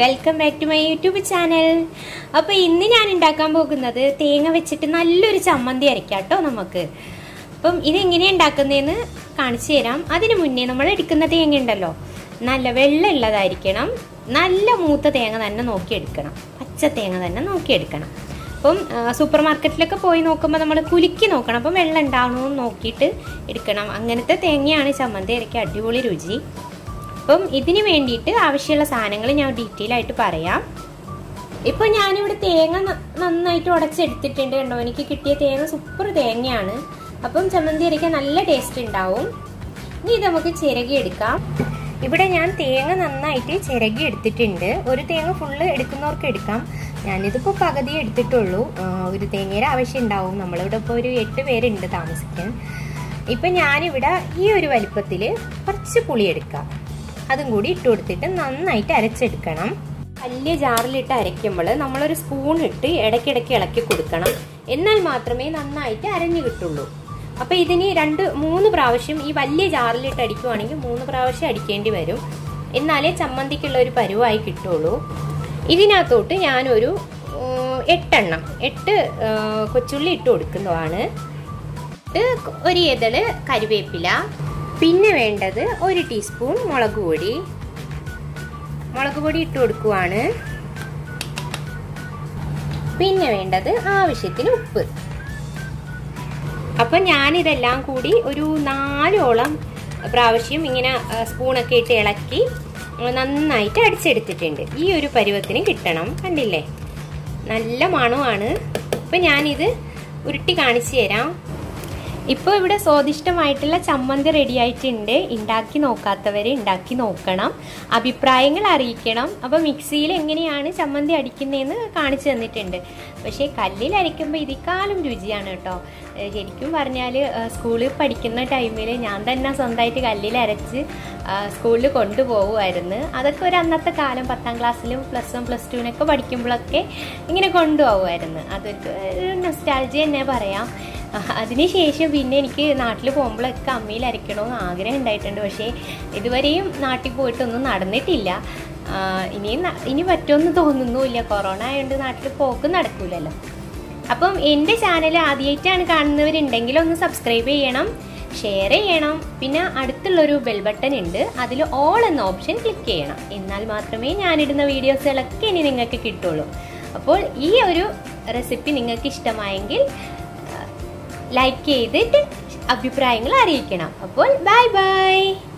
welcome back to my YouTube channel അപ്പോൾ ഇന്ന് ഞാൻ ഉണ്ടാക്കാൻ പോകുന്നത് തേങ്ങ വെച്ചിട്ട് നല്ലൊരു ചമ്മന്തി അരയ്ക്കാം കേട്ടോ നമുക്ക് അപ്പം ഇതെങ്ങനെയാണ് ഉണ്ടാക്കുന്നതെന്ന് കാണിച്ചു തരാം അതിന് മുന്നേ നമ്മൾ എടുക്കുന്ന തേങ്ങ ഉണ്ടല്ലോ നല്ല വെള്ളം ഉള്ളതായിരിക്കണം നല്ല മൂത്ത തേങ്ങ തന്നെ നോക്കിയെടുക്കണം പച്ച തേങ്ങ തന്നെ നോക്കിയെടുക്കണം അപ്പം സൂപ്പർ മാർക്കറ്റിലൊക്കെ പോയി നോക്കുമ്പോൾ നമ്മൾ കുലുക്കി നോക്കണം അപ്പം വെള്ളം ഉണ്ടാവണമെന്ന് നോക്കിയിട്ട് എടുക്കണം അങ്ങനത്തെ തേങ്ങയാണ് ചമ്മന്തി അരയ്ക്കാൻ അടിപൊളി രുചി അപ്പം ഇതിന് വേണ്ടിയിട്ട് ആവശ്യമുള്ള സാധനങ്ങൾ ഞാൻ ഡീറ്റെയിൽ ആയിട്ട് പറയാം ഇപ്പൊ ഞാനിവിടെ തേങ്ങ ന- നന്നായിട്ട് ഉടച്ചെടുത്തിട്ടുണ്ട് കണ്ടോ എനിക്ക് കിട്ടിയ തേങ്ങ സൂപ്പർ തേങ്ങയാണ് അപ്പം ചമ്മന്തി അരയ്ക്കാൻ നല്ല ടേസ്റ്റ് ഉണ്ടാവും ഇനി ഇത് നമുക്ക് ചിരകി എടുക്കാം ഇവിടെ ഞാൻ തേങ്ങ നന്നായിട്ട് ചിരകി എടുത്തിട്ടുണ്ട് ഒരു തേങ്ങ ഫുള്ള് എടുക്കുന്നവർക്ക് എടുക്കാം ഞാനിതിപ്പോൾ പകുതി എടുത്തിട്ടുള്ളൂ ആ, ഒരു തേങ്ങയുടെ ആവശ്യം ഉണ്ടാവും നമ്മളിവിടെ ഇപ്പോൾ ഒരു എട്ട് പേരുണ്ട് താമസിക്കാൻ ഇപ്പം ഞാനിവിടെ ഈ ഒരു വലിപ്പത്തിൽ കുറച്ച് പുളി എടുക്കാം അതും കൂടി ഇട്ട് കൊടുത്തിട്ട് നന്നായിട്ട് അരച്ചെടുക്കണം വലിയ ജാറിലിട്ട് അരയ്ക്കുമ്പോൾ നമ്മളൊരു സ്പൂൺ ഇട്ട് ഇടയ്ക്കിടയ്ക്ക് ഇളക്കി കൊടുക്കണം എന്നാൽ മാത്രമേ നന്നായിട്ട് അരഞ്ഞു കിട്ടുള്ളൂ അപ്പൊ ഇതിന് രണ്ട് മൂന്ന് പ്രാവശ്യം ഈ വലിയ ജാറിലിട്ട് അടിക്കുവാണെങ്കിൽ മൂന്ന് പ്രാവശ്യം അടിക്കേണ്ടി വരും എന്നാലേ ചമ്മന്തിക്കുള്ള ഒരു പരുവായി കിട്ടുള്ളൂ ഇതിനകത്തോട്ട് ഞാനൊരു ഉം, എട്ടെണ്ണം എട്ട് ആ, കൊച്ചുള്ളി ഇട്ട് കൊടുക്കുന്നതാണ് ഇത് ഒരു ഇതള് കരിവേപ്പില പിന്നെ വേണ്ടത് ഒരു ടീസ്പൂൺ മുളക് പൊടി മുളക് പൊടി ഇട്ട് കൊടുക്കുവാണ് പിന്നെ വേണ്ടത് ആവശ്യത്തിന് ഉപ്പ് അപ്പൊ ഞാനിതെല്ലാം കൂടി ഒരു നാലോളം പ്രാവശ്യം ഇങ്ങനെ ആ, സ്പൂണൊക്കെ ഇട്ട് ഇളക്കി ആ, നന്നായിട്ട് അടിച്ചെടുത്തിട്ടുണ്ട് ഈ ഒരു പരുവത്തിന് കിട്ടണം കണ്ടില്ലേ നല്ല മണമാണ് അപ്പൊ ഞാനിത് ഉരുട്ടി കാണിച്ചു തരാം ഇപ്പോൾ ഇവിടെ സ്വാദിഷ്ടമായിട്ടുള്ള ചമ്മന്തി റെഡി ആയിട്ടുണ്ട് ഉണ്ടാക്കി നോക്കാത്തവർ ഉണ്ടാക്കി നോക്കണം അഭിപ്രായങ്ങൾ അറിയിക്കണം അപ്പോൾ മിക്സിയിൽ എങ്ങനെയാണ് ചമ്മന്തി അടിക്കുന്നതെന്ന് കാണിച്ചു തന്നിട്ടുണ്ട് പക്ഷേ കല്ലിൽ അരയ്ക്കുമ്പോൾ ഇതിക്കാലും രുചിയാണ് കേട്ടോ ഏഹ് ശരിക്കും പറഞ്ഞാൽ സ്കൂളിൽ പഠിക്കുന്ന ടൈമിൽ ഞാൻ തന്നെ സ്വന്തമായിട്ട് കല്ലിൽ അരച്ച് സ്കൂളിൽ കൊണ്ടുപോകുമായിരുന്നു അതൊക്കെ ഒരു അന്നത്തെ കാലം പത്താം ക്ലാസ്സിലും പ്ലസ് വൺ പ്ലസ് ടുവിനൊക്കെ പഠിക്കുമ്പോഴൊക്കെ ഇങ്ങനെ കൊണ്ടുപോകുമായിരുന്നു അതൊരു ഒരു നൊസ്റ്റാൾജി തന്നെ പറയാം അതിനുശേഷം പിന്നെ എനിക്ക് നാട്ടിൽ പോകുമ്പോഴൊക്കെ അമ്മയിൽ അരയ്ക്കണമെന്ന് ആഗ്രഹം ഉണ്ടായിട്ടുണ്ട് പക്ഷേ ഇതുവരെയും നാട്ടിൽ പോയിട്ടൊന്നും നടന്നിട്ടില്ല ആ, ഇനിയും ന- ഇനി പറ്റുമെന്ന് തോന്നുന്നുമില്ല കൊറോണ ആയതുകൊണ്ട് നാട്ടിൽ പോക്ക് നടക്കൂലല്ലോ അപ്പം എൻ്റെ ചാനൽ ആദ്യമായിട്ടാണ് കാണുന്നവരുണ്ടെങ്കിൽ ഒന്ന് സബ്സ്ക്രൈബ് ചെയ്യണം ഷെയർ ചെയ്യണം പിന്നെ അടുത്തുള്ളൊരു ബെൽ ബട്ടൺ ഉണ്ട് അതിൽ ഓൾ എന്ന ഓപ്ഷൻ ക്ലിക്ക് ചെയ്യണം എന്നാൽ മാത്രമേ ഞാനിടുന്ന വീഡിയോസുകളൊക്കെ ഇനി നിങ്ങൾക്ക് കിട്ടുള്ളൂ അപ്പോൾ ഈ ഒരു റെസിപ്പി നിങ്ങൾക്ക് ഇഷ്ടമായെങ്കിൽ ലൈക്ക് ചെയ്തിട്ട് അഭിപ്രായങ്ങൾ അറിയിക്കണം അപ്പോൾ ബൈ ബൈ